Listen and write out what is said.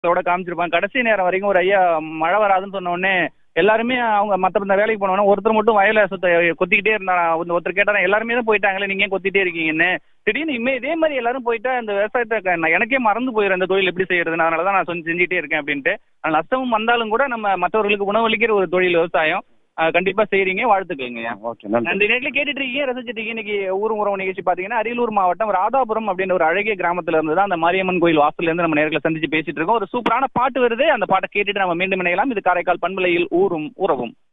இதோட காமிச்சிருப்பாங்க கடைசி நேரம் வரைக்கும் ஒரு ஐயா மழை வராதுன்னு சொன்ன உடனே எல்லாருமே அவங்க மத்த இந்த வேலைக்கு போனவொடனே ஒருத்தர் மட்டும் வயலை சுத்த கொத்திக்கிட்டே இருந்தா ஒருத்தர் கேட்டாரா எல்லாருமே தான் போயிட்டாங்களே நீங்க ஏன் கொத்திட்டே இருக்கீங்கன்னு திடீர்னு இனிமே இதே மாதிரி எல்லாரும் போயிட்டா இந்த விவசாயத்தை க- நான் எனக்கே மறந்து போயிடும் இந்த தொழில் எப்படி செய்யறதுன்னு அதனால தான் நான் சொல்லி செஞ்சுட்டே இருக்கேன் அப்படின்ட்டு ஆனா நஷ்டமும் வந்தாலும் கூட நம்ம மற்றவர்களுக்கு உணவளிக்கிற ஒரு தொழில் விவசாயம் அஹ் கண்டிப்பா செய்றீங்க வாழ்த்துக்கங்க ஓகே நன்றி நன்றி நேரில் கேட்டுட்டு இருக்கீங்க ரசிச்சுட்டு இருக்கீங்க இன்னைக்கு ஊரும் உறவு நிகழ்ச்சி பாத்தீங்கன்னா அரியலூர் மாவட்டம் ராதாபுரம் அப்படின்ற ஒரு அழகிய கிராமத்துல இருந்து தான் அந்த மாரியம்மன் கோயில் வாசல்ல இருந்து நம்ம நேர்களை சந்திச்சு பேசிட்டு இருக்கோம் ஒரு சூப்பரான பாட்டு வருது அந்த பாட்டை கேட்டுட்டு நம்ம மீண்டும் இணையலாம் இது காரைக்கால் பண்பலையில் ஊரும் உறவும்